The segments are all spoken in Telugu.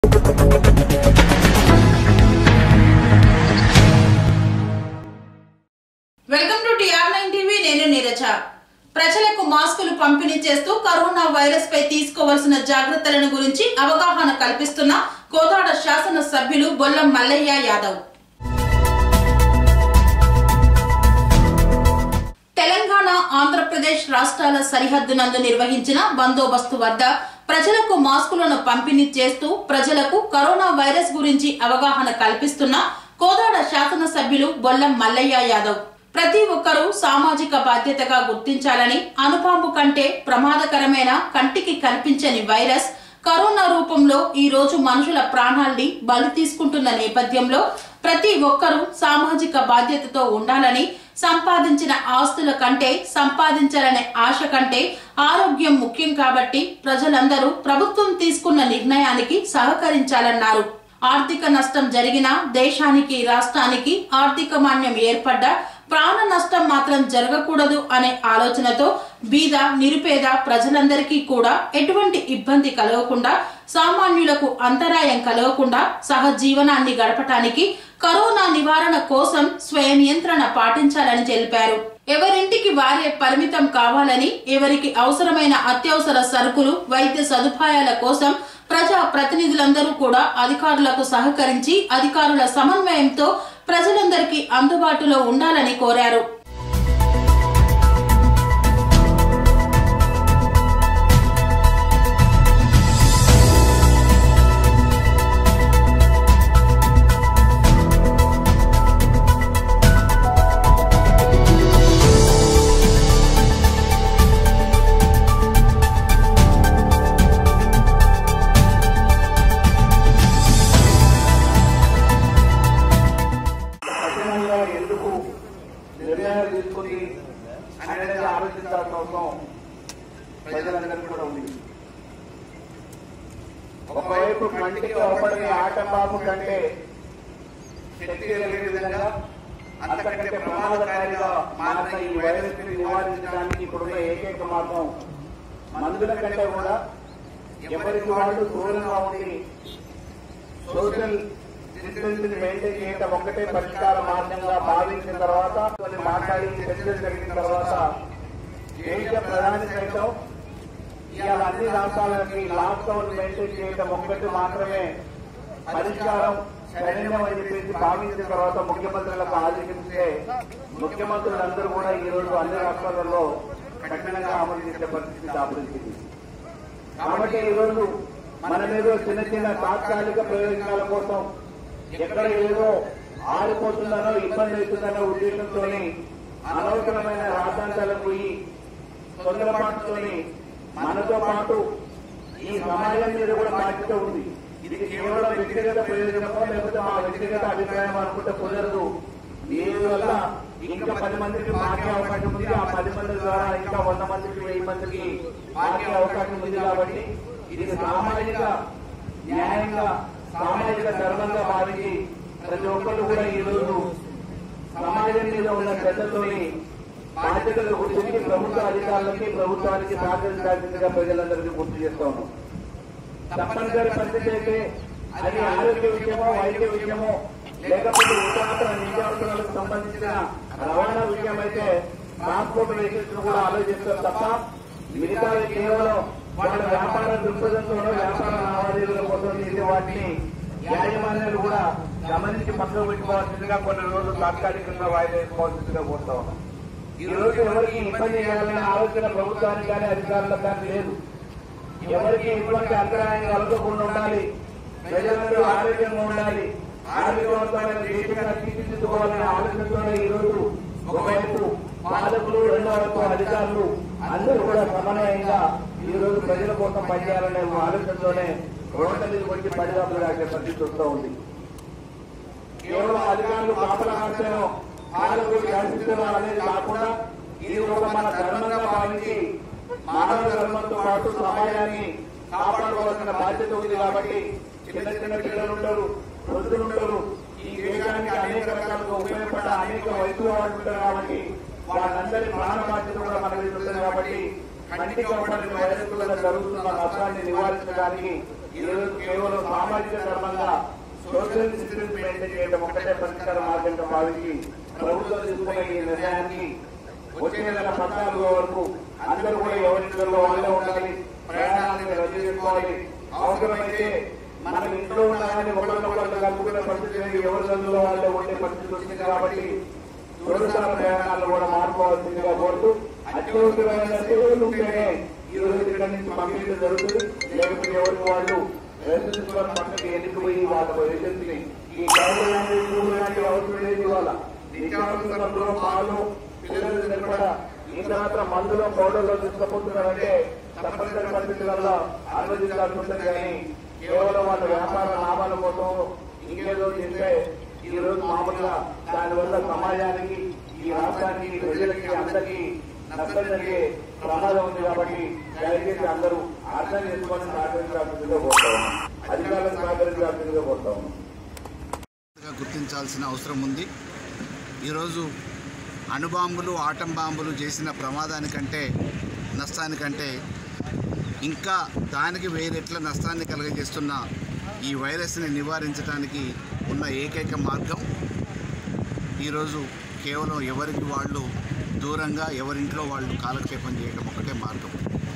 Welcome to TR nine TV నేను నీరజ ప్రజలకు మాస్కులు పంపిణీ చేస్తూ కరోనా వైరస్ పై తీసుకోవాల్సిన జాగ్రత్తలను గురించి అవగాహన కల్పిస్తున్న కోదాడ శాసన సభ్యులు బొల్లం మల్లయ్య యాదవ్ తెలంగాణ ఆంధ్రప్రదేశ్ రాష్ట్రాల సరిహద్దునందు నిర్వహించిన బందోబస్తు వద్ద ప్రజలకు మాస్కులను పంపిణీ చేస్తూ ప్రజలకు కరోనా వైరస్ గురించి అవగాహన కల్పిస్తున్న కోదాడ శాసన సభ్యులు బొల్లం మల్లయ్య యాదవ్ ప్రతి ఒక్కరూ సామాజిక బాధ్యతగా గుర్తించాలని అనుపాంపు కంటే ప్రమాదకరమైన కంటికి కనిపించని వైరస్ కరోనా రూపంలో ఈ రోజు మనుషుల ప్రాణాల్ని బలి తీసుకుంటున్న నేపథ్యంలో ప్రతి ఒక్కరూ సామాజిక బాధ్యతతో ఉండాలని సంపాదించిన ఆస్తుల కంటే సంపాదించాలనే ఆశ కంటే ఆరోగ్యం ముఖ్యం కాబట్టి ప్రజలందరూ ప్రభుత్వం తీసుకున్న నిర్ణయానికి సహకరించాలన్నారు ఆర్థిక నష్టం జరిగినా దేశానికి రాష్ట్రానికి ఆర్థిక మాన్యం ఏర్పడ్డ ప్రాణ నష్టం మాత్రం జరగకూడదు అనే ఆలోచనతో బీద నిరుపేద ప్రజలందరికీ కూడా ఎటువంటి ఇబ్బంది కలగకుండా సామాన్యులకు అంతరాయం కలగకుండా సహజీవనాన్ని గడపటానికి కరోనా నివారణ కోసం స్వయం నియంత్రణ పాటించాలని తెలిపారు ఎవరింటికి వారే పరిమితం కావాలని ఎవరికి అవసరమైన అత్యవసర సరుకులు వైద్య సదుపాయాల కోసం ప్రజా ప్రతినిధులందరూ కూడా అధికారులకు సహకరించి అధికారుల సమన్వయంతో ప్రజలందరికీ అందుబాటులో ఉండాలని కోరారు కఠినంగా ఎందుకు నిర్ణయాలు తీసుకుని అనేది ఆలోచించాల్సిన అవసరం ప్రజలందరికీ కూడా ఉంది ఒకవైపు కంటికి అవపడే ఆట బాబు కంటే శక్తి కలిగే విధంగా అంతకంటే ప్రమాదకారిగా మారిన ఈ వైరస్ ని నివారించడానికి ఇప్పుడున్న ఏకైక మార్గం మందుల కంటే కూడా ఎవరికి వాళ్ళు దూరంగా ఉండి సోషల్ డిస్టెన్స్ ని మెయింటైన్ చేయడం ఒక్కటే పరిష్కార మార్గంగా భావించిన తర్వాత కొన్ని మాట్లాడి చర్చలు జరిగిన తర్వాత దేశ ప్రధాని సైతం ఇవాళ అన్ని రాష్ట్రాలకి లాక్డౌన్ మెయింటైన్ చేయడం ఒక్కటి మాత్రమే పరిష్కారం సరైన అని చెప్పేసి భావించిన తర్వాత ముఖ్యమంత్రులకు ఆదేశిస్తే ముఖ్యమంత్రులందరూ కూడా ఈ రోజు అన్ని రాష్ట్రాలలో కఠినంగా అమలు చేసే పరిస్థితి దాపురించింది కాబట్టి ఈరోజు మన మీద చిన్న చిన్న తాత్కాలిక ప్రయోజనాల కోసం ఎక్కడ ఏదో ఆరిపోతుందనో ఇబ్బంది అవుతుందనో ఉద్దేశంతో అనవసరమైన రాద్ధాంతాలకు పోయి తొందరపాటుతోని మనతో పాటు ఈ సమాజం మీద కూడా బాధ్యత ఉంది ఇది కేవలం వ్యక్తిగత ప్రయోజనమో లేకపోతే మా వ్యక్తిగత అభిప్రాయం అనుకుంటే కుదరదు దీని వల్ల ఇంకా పది మందికి మాకే అవకాశం ఉంది ఆ పది మంది ద్వారా ఇంకా వంద మందికి వెయ్యి మందికి మాకే అవకాశం ఉంది కాబట్టి ఇది సామాజిక న్యాయంగా సామాజిక ధర్మంగా భావించి ప్రతి ఒక్కరు కూడా ఈ రోజు సమాజం మీద ఉన్న శ్రద్ధతోని బాధ్యతలు గుర్తించి ప్రభుత్వ అధికారులకి ప్రభుత్వానికి సహకరించాల్సిందిగా ప్రజలందరికీ గుర్తు చేస్తా ఉన్నాం తప్పనిసరి పరిస్థితి అయితే అది ఆరోగ్య విషయమో వైద్య విషయమో లేకపోతే ఇతరత్ర నిత్యావసరాలకు సంబంధించిన రవాణా విషయం అయితే ట్రాన్స్పోర్ట్ వెహికల్స్ కూడా ఆలోచిస్తారు తప్ప మిగతావి కేవలం వాళ్ళ వ్యాపార దృక్పథంతోనో వ్యాపార లావాదేవీల కోసం చేసే వాటిని యాజమాన్యాలు కూడా గమనించి పక్కన పెట్టుకోవాల్సిందిగా కొన్ని రోజులు తాత్కాలికంగా వాయిదా వేసుకోవాల్సిందిగా కోరుతా ఉన్నాం ఈ రోజు ఎవరికి ఇబ్బంది చేయాలనే ఆలోచన ప్రభుత్వానికి కానీ అధికారులకు కానీ లేదు ఎవరికి ఎటువంటి అంతరాయం కలగకుండా ఉండాలి ప్రజలందరూ ఆరోగ్యంగా ఉండాలి ఆరోగ్యవంతమైన దేశంగా తీర్చిదిద్దుకోవాలనే ఆలోచనతోనే ఈ రోజు ఒకవైపు పాలకులు రెండో వైపు అధికారులు అందరూ కూడా సమన్వయంగా ఈ రోజు ప్రజల కోసం పనిచేయాలనే ఆలోచనతోనే రోడ్ల మీద వచ్చి పడిదాపులు రాసే పరిస్థితి వస్తూ ఉంది కేవలం అధికారులు కాపలా కాస్తేనో పాలకులు శాసిస్తున్నారు అనేది కాకుండా ఇది ఒక మన ధర్మంగా భావించి మానవ ధర్మంతో పాటు సమాజాన్ని కాపాడుకోవాల్సిన బాధ్యత ఉంది కాబట్టి చిన్న చిన్న పిల్లలు ఉంటారు వృద్ధులు ఉంటారు ఈ దేశానికి అనేక రకాలుగా ఉపయోగపడ్డ అనేక వయసుల వాళ్ళు ఉంటారు కాబట్టి వాళ్ళందరి ప్రాణ బాధ్యత కూడా మన మీద ఉంటుంది కాబట్టి కంటికి అవపడిన వైరస్ వల్ల జరుగుతున్న నష్టాన్ని నివారించడానికి ఈరోజు కేవలం సామాజిక ధర్మంగా సోషల్ డిస్టెన్స్ మెయింటైన్ చేయడం ఒక్కటే పరిష్కార మార్గంగా భావించి ప్రభుత్వం తీసుకున్న ఈ నిర్ణయానికి వచ్చే నెల పద్నాలుగో వరకు అందరూ కూడా ఎవరింట్లో వాళ్ళే ఉండాలి ప్రయాణాలను రద్దు చేసుకోవాలి అవసరమైతే మనం ఇంట్లో ఉన్నామని ఒకరినొకరు కలుపుకునే పరిస్థితి లేదు. ఎవరి గదుల్లో వాళ్ళే ఉండే పరిస్థితి వచ్చింది కాబట్టి దూరసార ప్రయాణాలు కూడా మారుకోవాల్సిందిగా కోరుతూ అత్యవసరమైన సేవలు ఉంటేనే ఈ రోజు ఇక్కడ నుంచి పంపించడం జరుగుతుంది లేకపోతే ఎవరికి వాళ్ళు రెసిడెన్షియల్ పక్కకి ఎన్నికపోయి వాళ్ళ ఏజెన్సీని ఈ గవర్నమెంట్ స్కూల్ లాంటి అవసరం లేదు ఇవాళ నిత్యావసరంలో పాలు పిల్లలు సరిపడా ఈ తర్వాత మందులో పౌడర్లో తీసుకుపోతున్నారంటే తప్పనిసరి పరిస్థితులలో అనుమతించాల్సి ఉంటుంది కానీ కేవలం వాళ్ళ వ్యాపార లాభాల కోసం ఇంకేదో చేస్తే ఈ రోజు మామూలుగా దానివల్ల సమాజానికి ఈ రాష్ట్రానికి ప్రజలకి అందరికీ నష్టం జరిగే ప్రమాదం ఉంది కాబట్టి దయచేసి అందరూ అర్థం చేసుకొని సహకరించాల్సిందిగా కోరుతా ఉన్నాం అధికారులకు సహకరించాల్సిందిగా కోరుతా ఉన్నాం గా గుర్తించాల్సిన అవసరం ఉంది ఈరోజు అణుబాంబులు ఆటం బాంబులు చేసిన ప్రమాదానికంటే నష్టానికంటే ఇంకా దానికి వేరెట్ల నష్టాన్ని కలుగజేస్తున్న ఈ వైరస్ని నివారించడానికి ఉన్న ఏకైక మార్గం ఈరోజు కేవలం ఎవరికి వాళ్ళు దూరంగా ఎవరింట్లో వాళ్ళు కాలక్షేపం చేయడం ఒకటే మార్గం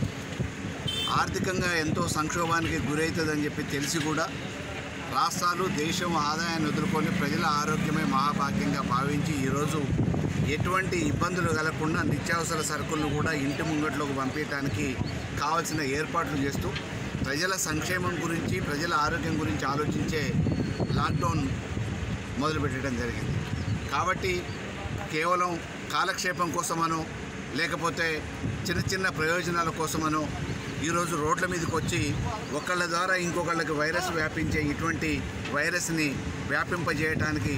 ఆర్థికంగా ఎంతో సంక్షోభానికి గురవుతుందని చెప్పి తెలిసి కూడా రాష్ట్రాలు దేశం ఆదాయాన్ని ఎదుర్కొని ప్రజల ఆరోగ్యమే మహాభాగ్యంగా భావించి ఈరోజు ఎటువంటి ఇబ్బందులు కలగకుండా నిత్యావసర సరుకులను కూడా ఇంటి ముంగట్లోకి పంపించడానికి కావాల్సిన ఏర్పాట్లు చేస్తూ ప్రజల సంక్షేమం గురించి ప్రజల ఆరోగ్యం గురించి ఆలోచించే లాక్డౌన్ మొదలుపెట్టడం జరిగింది కాబట్టి కేవలం కాలక్షేపం కోసమనో లేకపోతే చిన్న చిన్న ప్రయోజనాల కోసమనో ఈరోజు రోడ్ల మీదకి వచ్చి ఒకళ్ళ ద్వారా ఇంకొకళ్ళకి వైరస్ వ్యాపించే ఇటువంటి వైరస్ని వ్యాపింపజేయడానికి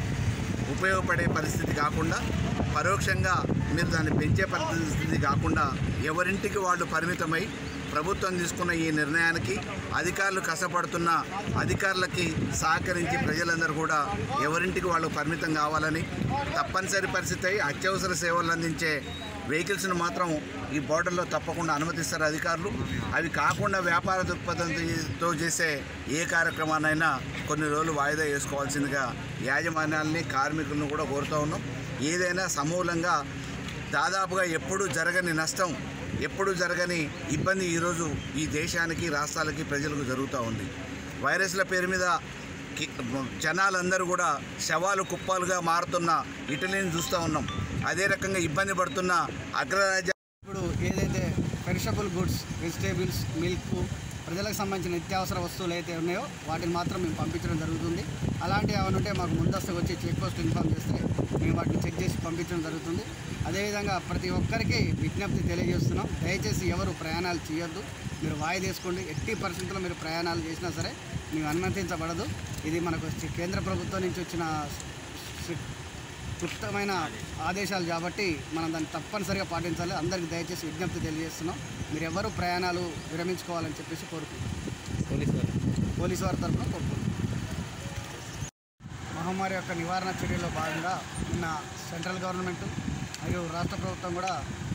ఉపయోగపడే పరిస్థితి కాకుండా పరోక్షంగా మీరు దాన్ని పెంచే పరిస్థితి కాకుండా ఎవరింటికి వాళ్ళు పరిమితమై ప్రభుత్వం తీసుకున్న ఈ నిర్ణయానికి అధికారులు కష్టపడుతున్న అధికారులకి సహకరించి ప్రజలందరూ కూడా ఎవరింటికి వాళ్ళు పరిమితం కావాలని తప్పనిసరి పరిస్థితి అయి అత్యవసర సేవలు అందించే వెహికల్స్ను మాత్రం ఈ బోర్డర్లో తప్పకుండా అనుమతిస్తారు అధికారులు అవి కాకుండా వ్యాపార దృక్పథంతో చేసే ఏ కార్యక్రమాన్నైనా కొన్ని రోజులు వాయిదా వేసుకోవాల్సిందిగా యాజమాన్యాల్ని కార్మికులను కూడా కోరుతూ ఉన్నాం ఏదైనా సమూలంగా దాదాపుగా ఎప్పుడూ జరగని నష్టం ఎప్పుడూ జరగని ఇబ్బంది ఈరోజు ఈ దేశానికి రాష్ట్రాలకి ప్రజలకు జరుగుతూ ఉంది వైరస్ల పేరు మీద కి- జనాలందరూ కూడా శవాలు కుప్పాలుగా మారుతున్న ఇటలీని చూస్తూ ఉన్నాం అదే రకంగా ఇబ్బంది పడుతున్న అగ్రరాజ్య ఇప్పుడు ఏదైతే పెరిషబుల్ గుడ్స్ వెజిటేబుల్స్ మిల్క్ ప్రజలకు సంబంధించిన నిత్యావసర వస్తువులు అయితే ఉన్నాయో వాటిని మాత్రం మేము పంపించడం జరుగుతుంది అలాంటివి ఏమైనా ఉంటే మాకు ముందస్తుగా వచ్చి చెక్ పోస్ట్ ఇన్ఫామ్ చేస్తే మేము వాటిని చెక్ చేసి పంపించడం జరుగుతుంది అదేవిధంగా ప్రతి ఒక్కరికి విజ్ఞప్తి తెలియజేస్తున్నాం దయచేసి ఎవరు ప్రయాణాలు చేయొద్దు మీరు వాయి తీసుకోండి ఎట్టి పరిస్థితుల్లో మీరు ప్రయాణాలు చేసినా సరే మేము అనుమతించబడదు ఇది మనకు వచ్చి కేంద్ర ప్రభుత్వం నుంచి వచ్చిన సి- క్లుప్తమైన ఆదేశాలు కాబట్టి మనం దాన్ని తప్పనిసరిగా పాటించాలి అందరికీ దయచేసి విజ్ఞప్తి తెలియజేస్తున్నాం మీరు ఎవరు ప్రయాణాలు విరమించుకోవాలని చెప్పేసి కోరుకుంటున్నాం పోలీసు వారి తరఫున కోరుకుంటున్నాం మహమ్మారి యొక్క నివారణ చర్యల్లో భాగంగా నిన్న సెంట్రల్ గవర్నమెంట్ మరియు రాష్ట్ర ప్రభుత్వం కూడా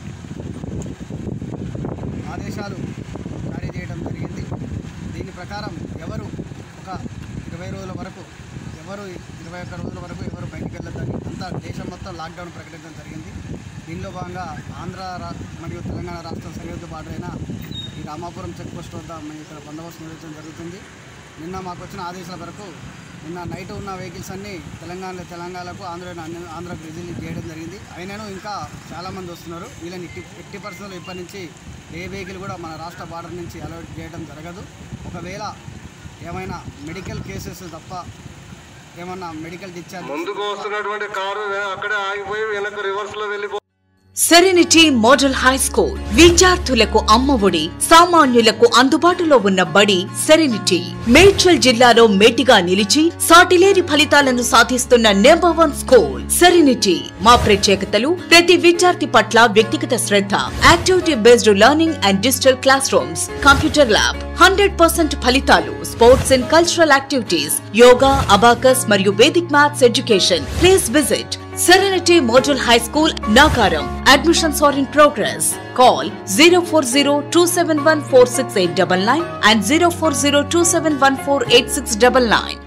ఆదేశాలు జారీ చేయడం జరిగింది దీని ప్రకారం ఎవరు ఒక ఇరవై రోజుల వరకు ఎవరు ఇరవై ఒక్క రోజుల వరకు ఎవరు బయటికి వెళ్ళొద్దని అంతా దేశం మొత్తం లాక్డౌన్ ప్రకటించడం జరిగింది దీనిలో భాగంగా ఆంధ్ర రా- మరియు తెలంగాణ రాష్ట్రం సరిహద్దు బార్డరైన ఈ రామాపురం చెక్ పోస్ట్ వద్ద మేము ఇక్కడ బందోబస్తు నిర్వహించడం జరుగుతుంది నిన్న మాకు వచ్చిన ఆదేశాల వరకు నిన్న నైట్ ఉన్న వెహికల్స్ అన్నీ తెలంగాణ తెలంగాణకు ఆంధ్ర ఆంధ్రకు రిలీజ్ చేయడం జరిగింది అయినను ఇంకా చాలామంది వస్తున్నారు వీళ్ళని ఎట్టి ఎట్టి పరిస్థితుల్లో ఇప్పటి నుంచి ఏ వెహికల్ కూడా మన రాష్ట్ర బార్డర్ నుంచి అలౌట్ చేయడం జరగదు ఒకవేళ ఏమైనా మెడికల్ కేసెస్ తప్ప ఏమన్నా మెడికల్ డిశ్చార్జ్ ముందుకు వస్తున్నటువంటి కారు అక్కడే ఆగిపోయి వెనక రివర్స్ లో వెళ్ళిపో సెరెనిటీ మోడల్ హై స్కూల్ విద్యార్థులకు అమ్మఒడి సామాన్యులకు అందుబాటులో ఉన్న బడి సెరెనిటీ మేడ్చల్ జిల్లాలో మేటిగా నిలిచి సాటిలేని ఫలితాలను సాధిస్తున్న నెంబర్ వన్ స్కూల్ సెరెనిటీ మా ప్రత్యేకతలు ప్రతి విద్యార్థి పట్ల వ్యక్తిగత శ్రద్ధ activity based learning and digital classrooms computer lab hundred percent ఫలితాలు sports and cultural activities yoga abacus మరియు Vedic maths education please visit Serenity Model High School, Nagaram. Admissions are in progress. Call 040 and 040 271 8699